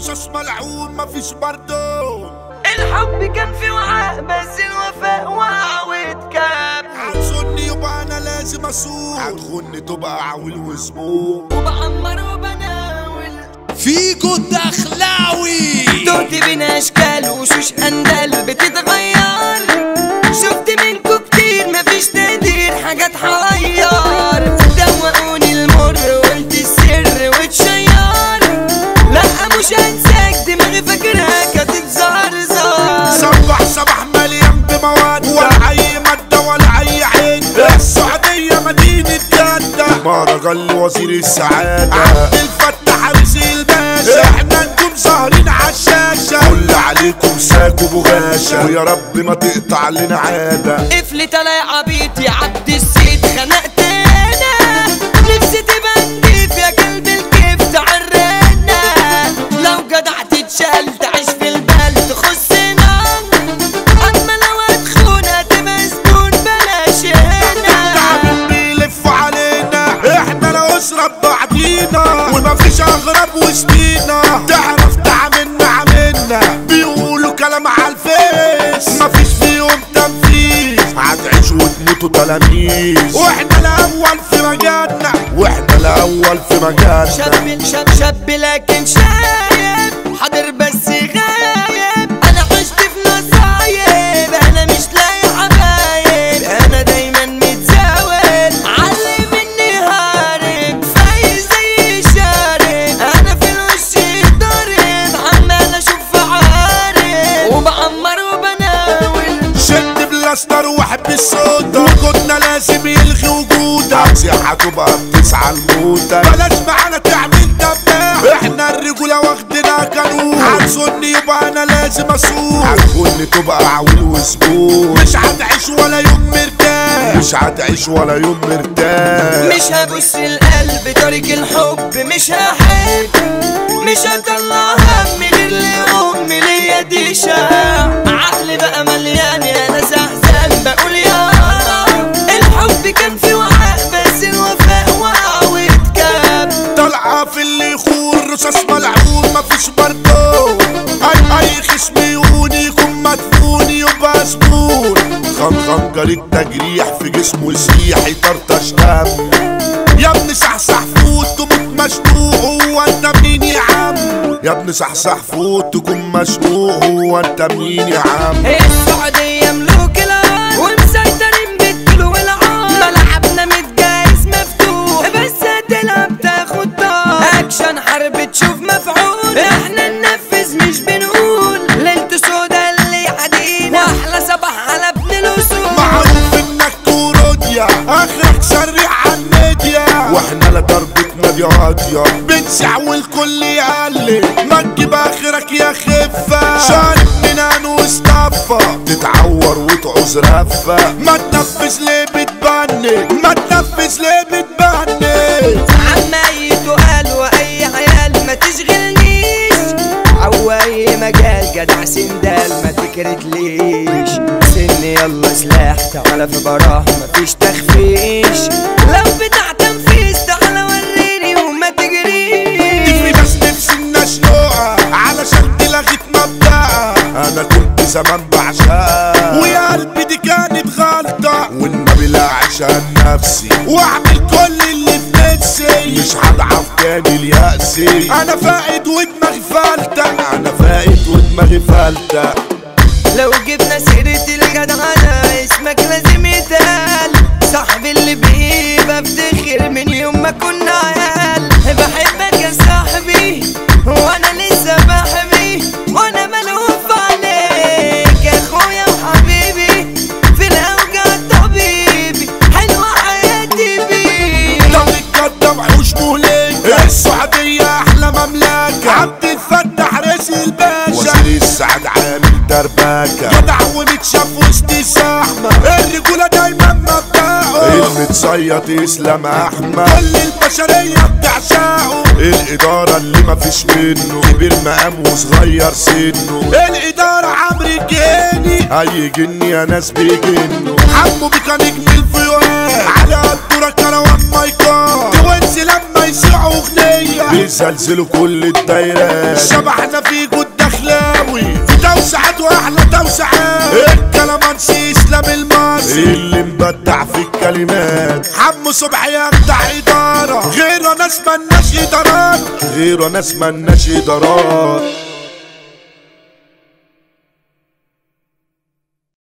رصاص ملعون مفيش برضه الحب كان في وعاء بس الوفاء وقع واتكب هتظني يبقى انا لازم اسوق هتغني تبقى عويل وزبون وبعمر وبناول فيكو الدخلاوي تهت بين اشكال وشوش اندال بتتغير شفت منكو كتير مفيش تقدير حاجات حغير دوقوني المر وقلت السر واتشير لا مش هنساك دماغي فاكراك هتتزرزر صبح صباح مليان بمواد ولا اي ماده ولا اي عين السعوديه مدينه جده مهرجان لوزير السعاده عبد الفتاح حارس الباشا احنا نكون سهرين عالشاشه كل عليكم ساكو بغاشه ويا رب ما تقطع لنا عاده قفل طالع عبيط يا عبد السيد خنقت انا نفسي تبقى نضيف يا كلب الكيف تعرنا لو جدع تتشال تعيش في البال تخصنا اما لو هتخون هتبقى زبون بلاش هنا تعبين بيلفوا علينا احنا الاسره ببعضينا ومفيش اغرب وسطينا تعرف تعاملنا عملنا بيقولوا كلام على الفيس مفيش فيهم تنفيذ هتعيشوا وتموتوا تلاميذ واحنا الاول في مجالنا واحنا الاول في مجالنا شاب شاب شاب لكن شايب حاضر بس غايب انا عشت في نصايب انا مش لاقي حبايب انا دايما متزاول علي مني هارب فايز زي شارب انا في الوش ضارب عمال اشوف عارب وبعمر وبناول شد بلاستر وحب الصوت وكنا لازم يلغي وجودك سياحة تبقى بتسعى الموتة بلاش معانا تعمل دباح احنا الرجولة واخدنا قانون هتظن يبقى انا لازم اسوق هتكون تبقى عويل وزبون مش هتعيش ولا يوم مرتاح مش هتعيش ولا يوم مرتاح مش هبص القلب طريق الحب مش هحب مش هطلع هم غير لأمي ليا دي شاع عقلي بقى مليان يا ناس احزان بقول يا رب الحب كان في وعاء بس الوفاء وقع واتكب طالعة في اللي يخون رصاص ملعون مفيش برضه اي اي خصم يهون يكون مدفون يبقى زبون خن خنجر التجريح في جسمه يسيح يطرطش دم يا ابني صحصح فوت تموت مشنوق هو انت مين يا عم يا ابني صحصح فوت تكون مشنوق هو انت مين يا عم السعودية ملوك الأرض ومسيطرين بالطول والعار ملعبنا متجهز مفتوح بس هتلعب تاخد دار أكشن حرب تشوف مفعول احنا ننفذ مش بنقول ليلة سودا اللي عادينا واحلى صباح على ابن الأصول معروف انك كوروديا اخرك سريع على الميديا واحنا لا ضربتنا دي قاضية بنسع والكل يقلل ما تجيب اخرك يا خفة شارب من انو اصطفى تتعور وتعوز رفة ما تنفذ ليه بتبني ما تنفذ ليه بتبني عمايت وقال واي عيال ما تشغلنيش او اي مجال جدع سندال ما تكرتليش سني يلا سلاح تعالى في براح مفيش تخفيش لو بتاع تنفيذ تعالى وريني وما تجريش تجري بس نفسي النشنوقة علشان دي لغت مبدأها انا كنت زمان بعشقها ويا قلبي دي كانت غلطة والنبي لا عشان نفسي واعمل كل اللي في نفسي مش هضعف تاني ليأسي انا فاقد ودماغي فلتة انا فاقد ودماغي فلتة لو جبنا سيرة الجدعنة اسمك لازم يتقال صاحبي اللي بيه بفتخر من يوم ما كنا عيال بحبك يا صاحبي وانا لسه بحبي وانا ملهوف عليك يا اخويا وحبيبي في الاوجع طبيبي حلوة حياتي بيك طب الجدة وحوش مهلكة السعودية احلى مملكة عبد الفتاح رئيس الباشا وزير السعد عامل دربكة جدع ومتشاف وسط الزحمة الرجولة دايما مبدأه المتصيط اسلام احمد كل البشرية بتعشقه الادارة اللي مفيش منه كبير مقام وصغير سنه الادارة عمرو الجاني اي جن يا ناس بيجنوا حمو بيكا نجم الفيوان على الدورة كروان مايكات توينز لما يسيعوا اغنية بيزلزلوا كل الدايرات شبحنا في جود دخلاوي في توسعات واحلى توسعات الكلامانسي اسلام المصري اللي مبدع في الكلمات حمو صبحي يخدع اداره غيره ناس ملناش ادارات غيره ناس ملناش ادارات